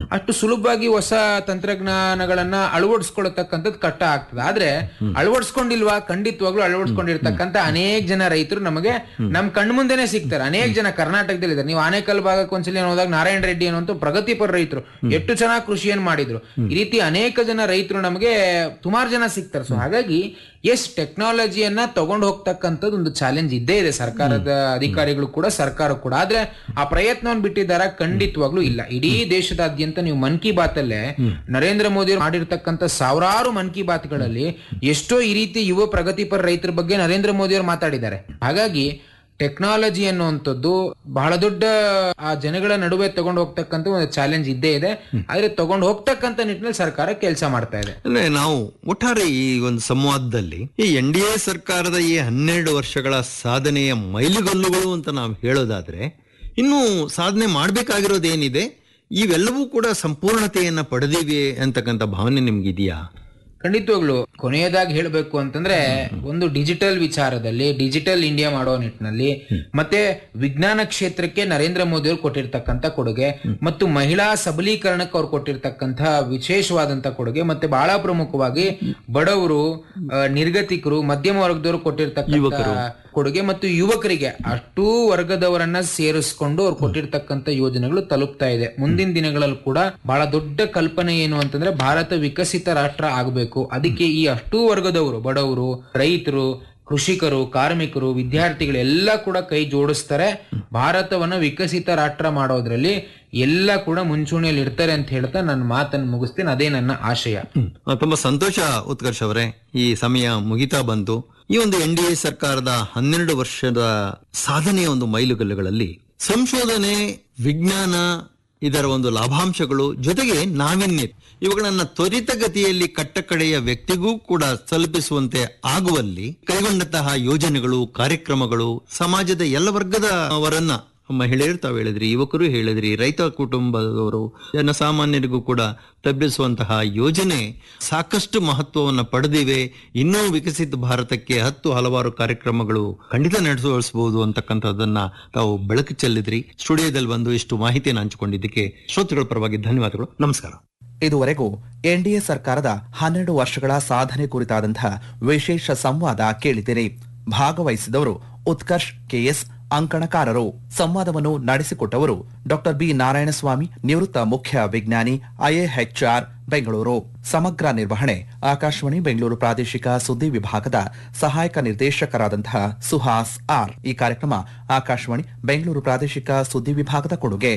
ಅಷ್ಟು ಸುಲಭವಾಗಿ ಹೊಸ ತಂತ್ರಜ್ಞಾನಗಳನ್ನ ಅಳವಡಿಸ್ಕೊಳ್ತಕ್ಕಂಥದ್ದು ಕಷ್ಟ ಆಗ್ತದೆ ಆದ್ರೆ ಅಳವಡಿಸ್ಕೊಂಡಿಲ್ವಾ ಖಂಡಿತವಾಗ್ಲೂ ಅಳವಡಿಸ್ಕೊಂಡಿರ್ತಕ್ಕಂಥ ಅನೇಕ ಜನ ರೈತರು ನಮಗೆ ನಮ್ ಕಣ್ಮುಂದೆನೆ ಸಿಗ್ತಾರೆ ಅನೇಕ ಜನ ಕರ್ನಾಟಕದಲ್ಲಿ ಇದ್ದಾರೆ ನೀವು ಆನೇಕಲ್ ಭಾಗಕ್ಕೆ ಒಂದ್ಸಲಿ ಹೋದಾಗ ನಾರಾಯಣ ರೆಡ್ಡಿ ಅನ್ನುವಂತ ಪ್ರಗತಿಪರ ರೈತರು ಎಷ್ಟು ಚೆನ್ನಾಗಿ ಕೃಷಿಯನ್ನು ಮಾಡಿದ್ರು ಈ ರೀತಿ ಅನೇಕ ಜನ ರೈತರು ನಮಗೆ ಸುಮಾರು ಜನ ಸಿಗ್ತಾರೆ ಸೊ ಹಾಗಾಗಿ ಎಸ್ ಟೆಕ್ನಾಲಜಿಯನ್ನ ತಗೊಂಡು ಹೋಗ್ತಕ್ಕಂಥದ್ದು ಒಂದು ಚಾಲೆಂಜ್ ಇದ್ದೇ ಇದೆ ಸರ್ಕಾರದ ಅಧಿಕಾರಿಗಳು ಕೂಡ ಸರ್ಕಾರ ಕೂಡ ಆದ್ರೆ ಆ ಪ್ರಯತ್ನವನ್ನು ಬಿಟ್ಟಿದ್ದಾರ ಖಂಡಿತವಾಗ್ಲೂ ಇಲ್ಲ ಇಡೀ ದೇಶದಾದ್ಯಂತ ನೀವು ಮನ್ ಕಿ ಬಾತ್ ಅಲ್ಲೇ ನರೇಂದ್ರ ಮೋದಿ ಅವರು ಮಾಡಿರ್ತಕ್ಕಂಥ ಸಾವಿರಾರು ಮನ್ ಕಿ ಬಾತ್ಗಳಲ್ಲಿ ಎಷ್ಟೋ ಈ ರೀತಿ ಯುವ ಪ್ರಗತಿಪರ ರೈತರ ಬಗ್ಗೆ ನರೇಂದ್ರ ಮೋದಿ ಅವರು ಮಾತಾಡಿದ್ದಾರೆ ಹಾಗಾಗಿ ಟೆಕ್ನಾಲಜಿ ಅನ್ನುವಂಥದ್ದು ಬಹಳ ದೊಡ್ಡ ಆ ಜನಗಳ ನಡುವೆ ತಗೊಂಡು ಹೋಗ್ತಕ್ಕಂಥ ಒಂದು ಚಾಲೆಂಜ್ ಇದ್ದೇ ಇದೆ ಆದ್ರೆ ತಗೊಂಡು ಹೋಗ್ತಕ್ಕಂಥ ನಿಟ್ಟಿನಲ್ಲಿ ಸರ್ಕಾರ ಕೆಲಸ ಮಾಡ್ತಾ ಇದೆ ಅಂದ್ರೆ ನಾವು ಒಟ್ಟಾರೆ ಈ ಒಂದು ಸಂವಾದದಲ್ಲಿ ಈ ಎನ್ ಡಿ ಎ ಸರ್ಕಾರದ ಈ ಹನ್ನೆರಡು ವರ್ಷಗಳ ಸಾಧನೆಯ ಮೈಲುಗಲ್ಲುಗಳು ಅಂತ ನಾವು ಹೇಳೋದಾದ್ರೆ ಇನ್ನು ಸಾಧನೆ ಮಾಡ್ಬೇಕಾಗಿರೋದೇನಿದೆ ಇವೆಲ್ಲವೂ ಕೂಡ ಸಂಪೂರ್ಣತೆಯನ್ನ ಪಡೆದಿವೆ ಅಂತಕ್ಕಂಥ ಭಾವನೆ ನಿಮ್ಗಿದೆಯಾ ಖಂಡಿತವಾಗ್ಲು ಕೊನೆಯದಾಗಿ ಹೇಳಬೇಕು ಅಂತಂದ್ರೆ ಒಂದು ಡಿಜಿಟಲ್ ವಿಚಾರದಲ್ಲಿ ಡಿಜಿಟಲ್ ಇಂಡಿಯಾ ಮಾಡೋ ನಿಟ್ಟಿನಲ್ಲಿ ಮತ್ತೆ ವಿಜ್ಞಾನ ಕ್ಷೇತ್ರಕ್ಕೆ ನರೇಂದ್ರ ಮೋದಿ ಅವರು ಕೊಟ್ಟಿರ್ತಕ್ಕಂಥ ಕೊಡುಗೆ ಮತ್ತು ಮಹಿಳಾ ಸಬಲೀಕರಣಕ್ಕೆ ಅವ್ರು ಕೊಟ್ಟಿರ್ತಕ್ಕಂಥ ವಿಶೇಷವಾದಂತ ಕೊಡುಗೆ ಮತ್ತೆ ಬಹಳ ಪ್ರಮುಖವಾಗಿ ಬಡವರು ಆ, ನಿರ್ಗತಿಕರು ಮಧ್ಯಮ ವರ್ಗದವರು ಕೊಟ್ಟಿರ್ತಕ್ಕಂಥ ಕೊಡುಗೆ ಮತ್ತು ಯುವಕರಿಗೆ ಅಷ್ಟೂ ವರ್ಗದವರನ್ನ ಸೇರಿಸ್ಕೊಂಡು ಅವ್ರು ಕೊಟ್ಟಿರ್ತಕ್ಕಂಥ ಯೋಜನೆಗಳು ತಲುಪ್ತಾ ಇದೆ ಮುಂದಿನ ದಿನಗಳಲ್ಲಿ ಕೂಡ ಬಹಳ ದೊಡ್ಡ ಕಲ್ಪನೆ ಏನು ಅಂತಂದ್ರೆ ಭಾರತ ವಿಕಸಿತ ರಾಷ್ಟ್ರ ಆಗಬೇಕು ಅದಕ್ಕೆ ಈ ಅಷ್ಟೂ ವರ್ಗದವರು ಬಡವರು ರೈತರು ಕೃಷಿಕರು ಕಾರ್ಮಿಕರು ವಿದ್ಯಾರ್ಥಿಗಳು ಎಲ್ಲ ಕೂಡ ಕೈ ಜೋಡಿಸ್ತಾರೆ ಭಾರತವನ್ನ ವಿಕಸಿತ ರಾಷ್ಟ್ರ ಮಾಡೋದ್ರಲ್ಲಿ ಎಲ್ಲ ಕೂಡ ಮುಂಚೂಣಿಯಲ್ಲಿ ಇರ್ತಾರೆ ಅಂತ ಹೇಳ್ತಾ ನನ್ನ ಮಾತನ್ನು ಮುಗಿಸ್ತೀನಿ ಅದೇ ನನ್ನ ಆಶಯ ಆ, ತುಂಬಾ ಸಂತೋಷ ಉತ್ಕರ್ಷ್ ಅವರೇ ಈ ಸಮಯ ಮುಗಿತಾ ಬಂತು ಈ ಒಂದು ಎನ್ ಡಿ ಎ ಸರ್ಕಾರದ ಹನ್ನೆರಡು ವರ್ಷದ ಸಾಧನೆಯ ಒಂದು ಮೈಲುಗಲ್ಲುಗಳಲ್ಲಿ ಸಂಶೋಧನೆ ವಿಜ್ಞಾನ ಇದರ ಒಂದು ಲಾಭಾಂಶಗಳು ಜೊತೆಗೆ ನಾವೀನ್ಯತೆ ಇವುಗಳನ್ನ ತ್ವರಿತಗತಿಯಲ್ಲಿ ಕಟ್ಟಕಡೆಯ ವ್ಯಕ್ತಿಗೂ ಕೂಡ ತಲುಪಿಸುವಂತೆ ಆಗುವಲ್ಲಿ ಕೈಗೊಂಡಂತಹ ಯೋಜನೆಗಳು ಕಾರ್ಯಕ್ರಮಗಳು ಸಮಾಜದ ಎಲ್ಲ ವರ್ಗದ ಅವರನ್ನ ಮಹಿಳೆಯರು ತಾವು ಹೇಳಿದ್ರಿ ಯುವಕರು ಹೇಳಿದ್ರಿ ರೈತ ಕುಟುಂಬದವರು ಜನಸಾಮಾನ್ಯರಿಗೂ ಕೂಡ ತಲುಪಿಸುವಂತಹ ಯೋಜನೆ ಸಾಕಷ್ಟು ಮಹತ್ವವನ್ನು ಪಡೆದಿವೆ ಇನ್ನೂ ವಿಕಸಿತ ಭಾರತಕ್ಕೆ ಹತ್ತು ಹಲವಾರು ಕಾರ್ಯಕ್ರಮಗಳು ಖಂಡಿತ ನಡೆಸಬಹುದು ಅಂತಕ್ಕಂಥದ್ದನ್ನ ತಾವು ಬೆಳಕು ಚೆಲ್ಲಿದ್ರಿ ಸ್ಟುಡಿಯೋದಲ್ಲಿ ಬಂದು ಇಷ್ಟು ಮಾಹಿತಿಯನ್ನು ಹಂಚಿಕೊಂಡಿದ್ದಕ್ಕೆ ಶ್ರೋತೃಗಳ ಪರವಾಗಿ ಧನ್ಯವಾದಗಳು ನಮಸ್ಕಾರ ಇದುವರೆಗೂ ಎನ್ಡಿಎ ಸರ್ಕಾರದ ಹನ್ನೆರಡು ವರ್ಷಗಳ ಸಾಧನೆ ಕುರಿತಾದಂತಹ ವಿಶೇಷ ಸಂವಾದ ಕೇಳಿದಿರಿ ಭಾಗವಹಿಸಿದವರು ಉತ್ಕರ್ಷ್ ಕೆಎಸ್ ಅಂಕಣಕಾರರು ಸಂವಾದವನ್ನು ನಡೆಸಿಕೊಟ್ಟವರು ಡಾಕ್ಟರ್ ಬಿ ನಾರಾಯಣಸ್ವಾಮಿ ನಿವೃತ್ತ ಮುಖ್ಯ ವಿಜ್ಞಾನಿ ಐಎಎಚ್ಆರ್ ಬೆಂಗಳೂರು ಸಮಗ್ರ ನಿರ್ವಹಣೆ ಆಕಾಶವಾಣಿ ಬೆಂಗಳೂರು ಪ್ರಾದೇಶಿಕ ಸುದ್ದಿ ವಿಭಾಗದ ಸಹಾಯಕ ನಿರ್ದೇಶಕರಾದಂತಹ ಸುಹಾಸ್ ಆರ್ ಈ ಕಾರ್ಯಕ್ರಮ ಆಕಾಶವಾಣಿ ಬೆಂಗಳೂರು ಪ್ರಾದೇಶಿಕ ಸುದ್ದಿ ವಿಭಾಗದ ಕೊಡುಗೆ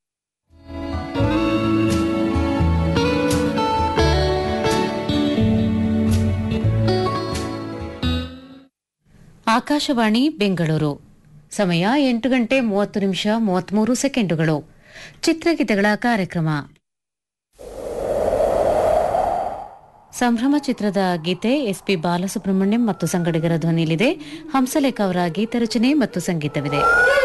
ಆಕಾಶವಾಣಿ ಬೆಂಗಳೂರು ಸಮಯ ಎಂಟು ಗಂಟೆ ಮೂವತ್ತು ನಿಮಿಷ ಮೂವತ್ಮೂರು ಸೆಕೆಂಡುಗಳು ಚಿತ್ರಗೀತೆಗಳ ಕಾರ್ಯಕ್ರಮ ಸಂಭ್ರಮ ಚಿತ್ರದ ಗೀತೆ ಎಸ್ಪಿ ಬಾಲಸುಬ್ರಹ್ಮಣ್ಯಂ ಮತ್ತು ಸಂಗಡಿಗರ ಧ್ವನಿಯಲ್ಲಿದೆ ಹಂಸಲೇಖ ಅವರ ಗೀತ ರಚನೆ ಮತ್ತು ಸಂಗೀತವಿದೆ